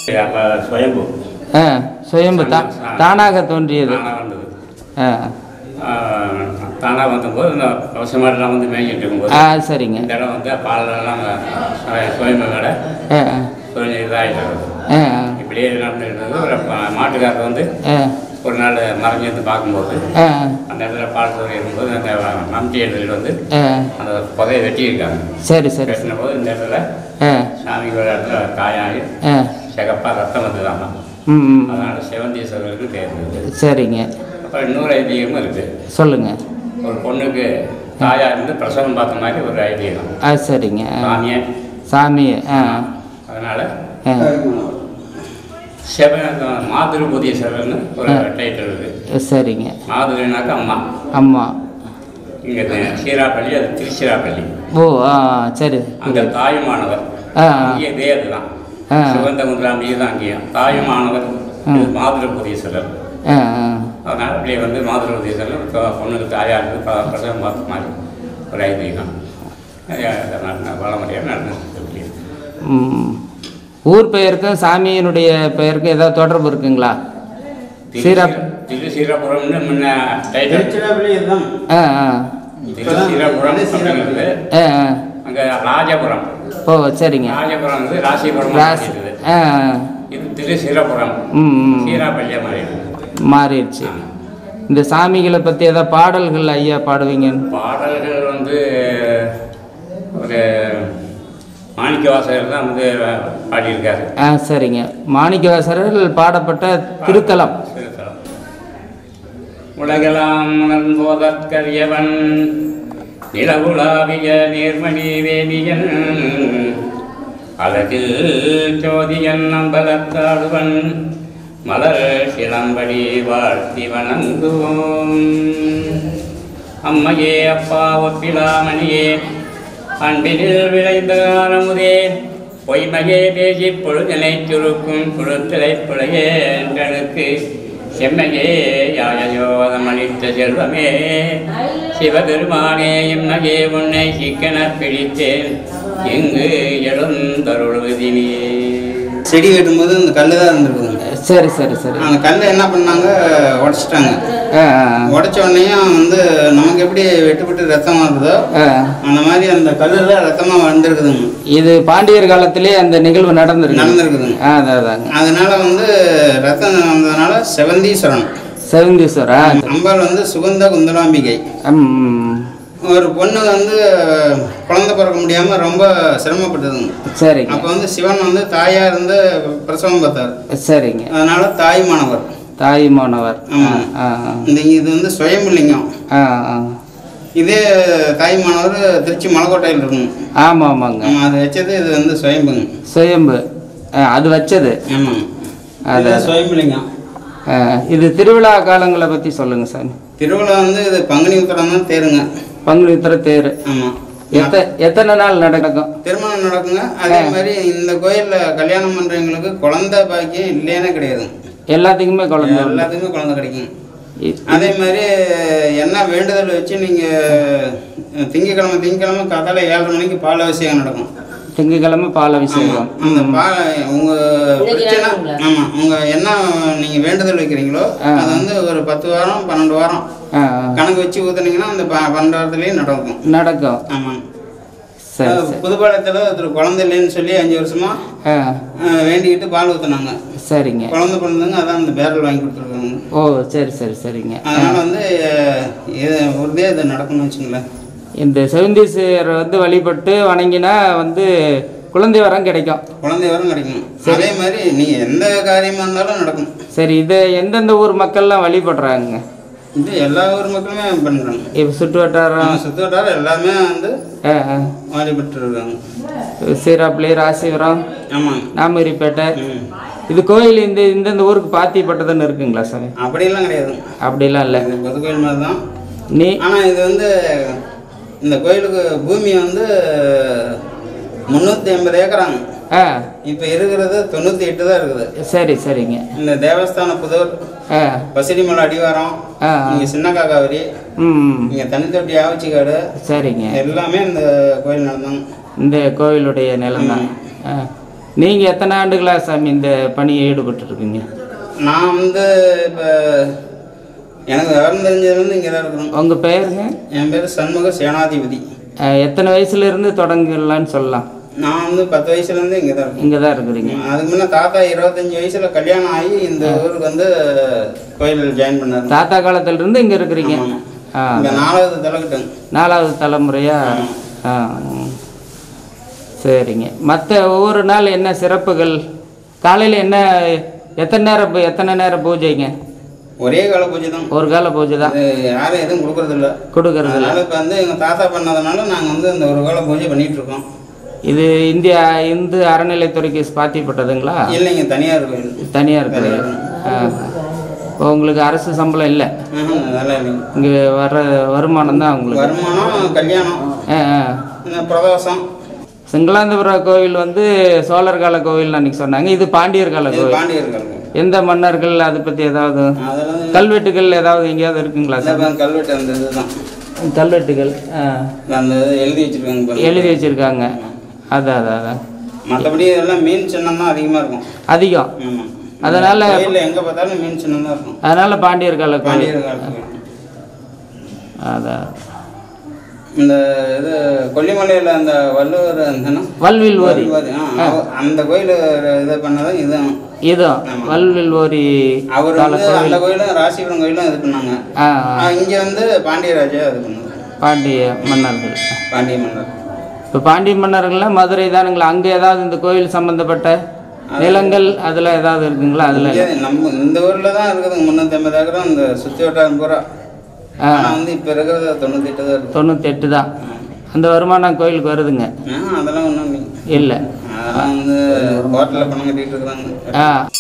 அப்போ சுயம்பு ஆ சுயம்பு தா தானாக தோன்றியது தானாக வந்தது ஆ தானாக வந்தபோது இந்த பசுமாடெல்லாம் வந்து மேய்ஞ்சிட்டு இருக்கும்போது ஆ சரிங்க இந்த இடம் வந்து பாலெல்லாம் சுயம்பு கடை ஆ ஆ. கொஞ்சம் இதாகிட்டு ஆ இப்படியே நடந்துட்டு இருந்தது ஒரு ப- மாட்டுக்காரர் வந்து ஆ ஒரு நாள் மறைஞ்சு வந்து பார்க்கும்போது ஆ அந்த இடத்துல பால் சோறு இருக்கும்போது அந்த மம்டி எடுத்துகிட்டு வந்து ஆ அந்த புதையை வெட்டியிருக்காங்க சரி சரி வெட்டின போது இந்த இடத்துல ஆ சாமிக்கு ஒரு இடத்துல காயாகி ஆ சிகப்பாக ரத்தம் வந்துதாமா ம் ம். அதனால சிவந்தீஸ்வரருக்கு பேர் இருக்குது சரிங்க அப்புறம் இன்னொரு ஐதீகமும் இருக்குது சொல்லுங்க ஒரு பொண்ணுக்கு தாயாக இருந்து பிரசவம் பார்த்த மாதிரி ஒரு ஐதீகம் ஆ சரிங்க ஆ. சாமியை சாமி ஆ அதனால ஆ சிவ மாதிரி புதீஸ்வரர்னு ஒரு டைட்டில் இருக்குது சரிங்க மாதுரைனாக்கா அம்மா அம்மா இங்கே சீராப்பள்ளி அது திருச்சிராப்பள்ளி ஓ ஆ சரி அங்கே தாயுமானவர் ஆ இங்கே இதே அதுதான் ஆ. சிவந்த முந்திராம்பிகை தான் அங்கேயும் தாயுமானவர் இது மாதிரி புதீஸ்வரர் ஆ ஆ அதனால் அப்படியே வந்து மாதிரி புதீஸ்வரர் இப்போ பொண்ணுக்கு தாயாக இருந்து ப- பிரசவம் பார்த்த மாதிரி ஒரு ஐதீகம் வளமுறையாக நடந்துட்டு இருக்கு. ம். ஊர் பெயருக்கும் சாமியினுடைய பெயருக்கும் ஏதாவது தொடர்பு இருக்குங்களா சீரா திருச்சீரபுரம்னு முன்ன டைட்டில் திருச்சிராப்பள்ளி இதுதான் ஆ ஆ திருச்சீரபுரம் அப்படிங்கிறது ஆ ஆ அங்கே ராஜபுரம் ஓ சரிங்க ராஜபுரம் வந்து ராசிபுரம் ராசி இருக்குது ஆ ஆ. இது திருச்சிரபுரம் ம் ம் சீராப்பள்ளியாக மாறிடுது மாறிடுச்சு இந்த சாமிகளை பற்றி ஏதாவது பாடல்கள் ஐயா பாடுவீங்கன்னு பாடல்கள் வந்து ஒரு மாணிக்கவாசகர் தான் வந்து பாடியிருக்காரு ஆ சரிங்க மாணிக்கவாசகர்கள் பாடப்பட்ட திருத்தலம் திருத்தலம். உலகெல்லாம் உணர்ந்தோதற்கரியவன் நிலவுலாவிய நீர்மணி வேதியன் அழகில் ஜோதியன் அம்பலத்தாடுவன் மலர் சிலம்படி வாழ்த்தி வணங்குவோம் அம்மையே அப்பா ஒப்பிலாமணியே அன்பினில் விளைந்த அறமுதே பொய்மையே பேசி பொழுதனை சுருக்கும் புழுத்தலை புழையே என்றனுக்கு செம்மையே யாயோதம் அளித்த செல்வமே சிவபெருமானே எம்மையே உன்னை சிக்கன பிடித்தேன் இங்கு எழுந்தருள்வதினியே செடி வெட்டும்போது அந்த கல் தான் இருந்திருக்குதுங்க சரி சரி சரி அந்த கல்லை என்ன பண்ணாங்க உடச்சிட்டாங்க ஆ ஆ, உடச்ச உடனேயும் வந்து நமக்கு எப்படி வெட்டுப்பட்டு ரத்தம் வருதோ ஆ. அந்த மாதிரி அந்த கல்லுல ரத்தமாக வந்திருக்குதுங்க இது பாண்டியர் காலத்திலே அந்த நிகழ்வு நடந்திருக்கு நடந்திருக்குதுங்க ஆ அதான் அதாங்க அதனால வந்து ரத்தம் வந்ததுனால செவந்தீஸ்வரன் செவந்தீஸ்வரா அம்பாள் வந்து சுகந்த குந்தலாம்பிகை ம், ம். ஒரு பொண்ணு வந்து குழந்தை பிறக்க முடியாம ரொம்ப சிரமப்பட்டதுங்க சரிங்க அப்போ வந்து சிவன் வந்து தாயா இருந்து பிரசவம் பார்த்தார் சரிங்க அதனால தாய்மானவர் தாய் மாணவர் ஆ ஆமா. ஆ இந்த இது வந்து சுயம்புலிங்கம் ஆ ஆ இதே தாய்மானவர் திருச்சி மலைக்கோட்டையில் இருக்குங்க ஆமாம் ஆமாங்க ஆமா, அது வச்சது இது வந்து சுயம்புங்க சுயம்பு ஆ, அது வச்சது ஆமாங்க அது- அது சுயம்புலிங்கம் ஆ, இது திருவிழா காலங்களை பற்றி சொல்லுங்க சாமி திருவிழா வந்து இது பங்குனி உத்தரம் தான் தேருங்க பங்குனி உத்திர தேர் ஆமாம் எத்த எத்தனை நாள் நடக்கும் திருமணம் நடக்குங்க அதே மாதிரி இந்த கோயிலில் கல்யாணம் பண்ணுறவங்களுக்கு குழந்தை பாக்கியம் இல்லைன்னே கிடையாதுங்க எல்லாத்துக்குமே குழந்தை உண்டு. எல்லாத்துக்குமே குழந்தை கிடைக்கும் இ- அதே மாதிரி என்ன வேண்டுதல் வச்சு நீங்கள் திங்கக்கிழமை திங்கக்கிழமை காத்தால ஏழரை மணிக்கு பால் அபிஷேகம் நடக்கும் திங்கக்கிழமை பால் அபிஷேகம் அந்த பா உங்க பிரச்சனை ஆமா உங்க என்ன நீங்க வேண்டுதல் வைக்கிறீங்களோ அது வந்து ஒரு பத்து வாரம் பன்னெண்டு வாரம் ஆ, கணக்கு வச்சு ஊத்துனீங்கன்னா அந்த ப- பன்னெண்டு வாரத்துலயே நடக்கும் நடக்கும் ஆமாங்க சரி அஹ் சரி புதுப்பாளையத்துல ஒருத்தர் குழந்தை இல்லைன்னு சொல்லி அஞ்சு வருஷமா ஆ அஹ், வேண்டிக்கிட்டு பால் ஊத்துனாங்க சரிங்க குழந்தை பிறந்தவங்க அதான் அந்த பேரல் வாங்கி கொடுத்துருக்காங்க ஓ சரி சரி சரிங்க அதனால வந்து அஹ், இது உறுதியாக இது நடக்கும்னு வச்சுங்களேன் இந்த செவந்தீஸ்வரர் வந்து வழிபட்டு வணங்கினா வந்து குழந்தை வரம் கிடைக்கும் குழந்தை வரம் கிடைக்கும் அதே மாதிரி நீங்க எந்த காரியமா இருந்தாலும் நடக்கும் சரி இதை எந்தெந்த ஊர் மக்கள்லாம் வழிபடுறாங்க இது எல்லா ஊர் மக்களுமே பண்றாங்க இப்போ சுற்று வட்டாரம் நம்ம சுத்து வட்டாரம் எல்லாமே வந்து ஆ, ஆ. வழிபட்டு இருக்காங்க சீராப்பள்ளி ராசிபுரம் ஆமாங்க நாமகிரிப்பேட்டை ம். இது கோயில் இந்த இந்தந்த ஊருக்கு பாத்திப்பட்டதுன்னு இருக்குங்களா சாமி அப்படியெல்லாம் கிடையாது அப்படிலாம் இல்லை இது பொது கோயில் மாதிரி தான் நீ ஆனால் இது வந்து இந்த கோயிலுக்கு பூமி வந்து முந்நூற்றி ஐம்பது ஏக்கராங்க ஆ இப்போ இருக்கிறது தொண்ணூற்றி எட்டு தான் இருக்குது சரி சரிங்க இந்த தேவஸ்தான புதூர் ஆ பசிடிமலை அடிவாரம் ஆ இங்கே சின்ன காக்காவரி ம் இங்கே தனித்தொட்டி ஆவச்சிக்காடு சரிங்க எல்லாமே இந்த கோயில் நடந்தாங்க இந்த கோவிலுடைய நிலம் தான் ஆ நீங்கள் எத்தனை ஆண்டுகளா சாமி இந்த பணியை ஈடுபட்டுருக்கீங்க நான் வந்து இப்போ எனக்கு விவரம் தெரிஞ்சதுலேருந்து இங்கே தான் இருக்கிறோம் உங்கள் பெயருங்க என் பேர் சண்முக சேனாதிபதி அஹ், எத்தனை வயசுலேருந்து தொடங்கலான்னு சொல்லலாம் நான் வந்து பத்து வயசுலேருந்து இங்கே தான் இருக்கேன் இங்கே தான் இருக்கிறீங்க அதுக்கு முன்னே தாத்தா இருபத்தஞ்சி வயசில் கல்யாணம் ஆகி இந்த ஊருக்கு வந்து கோயில் ஜாயின் பண்ணாரு தாத்தா காலத்திலிருந்து இங்கே இருக்கிறீங்க ஆ இந்த நாலாவது தலைக்கிட்டேன் நாலாவது தலைமுறையா ஆ ம். சரிங்க மற்ற ஒவ்வொரு நாள் என்ன சிறப்புகள் காலையில் என்ன எத்தனை நேரம் பூ- எத்தனை நேரம் பூஜைங்க ஒரே கால பூஜை தான் ஒரு கால பூஜை தான் அது யாரும் எதுவும் கொடுக்கறது இல்ல கொடுக்கறது இல்ல. அதனால இப்போ வந்து எங்கள் தாத்தா பண்ணதுனால நாங்கள் வந்து இந்த ஒரு கால பூஜை பண்ணிட்டு இருக்கோம் இது இந்தியா இந்து அறநிலைத்துறைக்கு பாத்தியப்பட்டதுங்களா இல்லைங்க தனியார் கோயில் தனியாக இருக்குது ஆ உங்களுக்கு அரசு சம்பளம் இல்லை ஆஹ், அதெல்லாம் இல்லைங்க இங்கே வர வருமானம் தான் உங்களுக்கு வருமானம் கல்யாணம் ஆ ஆ இந்த பிரதோஷம் சிங்களாந்தபுரம் கோவில் வந்து சோழர் கால கோவில் அன்னைக்கு சொன்னாங்க இது பாண்டியர் கால இது கோவில் பாண்டியர்கள் எந்த மன்னர்கள் அதை பற்றி ஏதாவது அதெல்லாம் கல்வெட்டுகள் ஏதாவது எங்கேயாவது இருக்குங்களா சார் இந்த கல்வெட்டு அந்த இதுதான் கல்வெட்டுகள் ஆ, அந்த இது எழுதி வச்சிருக்காங்க பாருங்க. எழுதி வச்சிருக்காங்க அதான் அதான் அதான் மற்றபடி இதெல்லாம் மீன் சின்னம் தான் அதிகமாக இருக்கும் அதிகம் ஆமாம் அதனால கோயிலில் எங்கே பார்த்தாலும் மீன் சின்னம் தான் இருக்கும் அதனால பாண்டியர் கால கோவில் பாண்டியர் காலத்துல. அதான் இந்த இது கொல்லிமலையில் அந்த வள்ளுவர் அந்த வல்வில் ஓரி வள்ளுவர், ஆ, அவ- அந்த கோயில் இதை பண்ணதான் இதுதான் இதுவும் வல்வில் ஓரி அவர் வந்து அந்த கோயிலும் ராசிபுரம் கோயிலும் இது பண்ணாங்க ஆ ஆ, இங்க வந்து பாண்டியராஜா இது பண்ணாங்க பாண்டிய மன்னர்கள் பாண்டிய மன்னர் இப்போ பாண்டிய மன்னர்கள்லாம் மதுரை தானுங்களா அங்கே ஏதாவது இந்த கோயில் சம்மந்தப்பட்ட நிலங்கள் அதில் ஏதாவது இருக்குங்களா அதில் இங்கே நம்ம இந்த ஊர்ல தான் இருக்குது முந்நூற்றி ஐம்பது ஏக்கரும் இந்த சுற்றி வட்டாரம் பூரா ஆ ஆனால் வந்து இப்போ இருக்கிறது தொண்ணூற்றி எட்டு தான் இருக்குது தொண்ணூத்தெட்டு தான் அந்த வருமானம் கோயிலுக்கு வருதுங்க ஆ அதெல்லாம் ஒன்றும் இல்லைங்க இல்லை அதெல்லாம் வந்து ஹோட்டலில் பணம் கட்டிட்டு இருக்கிறாங்க ஆ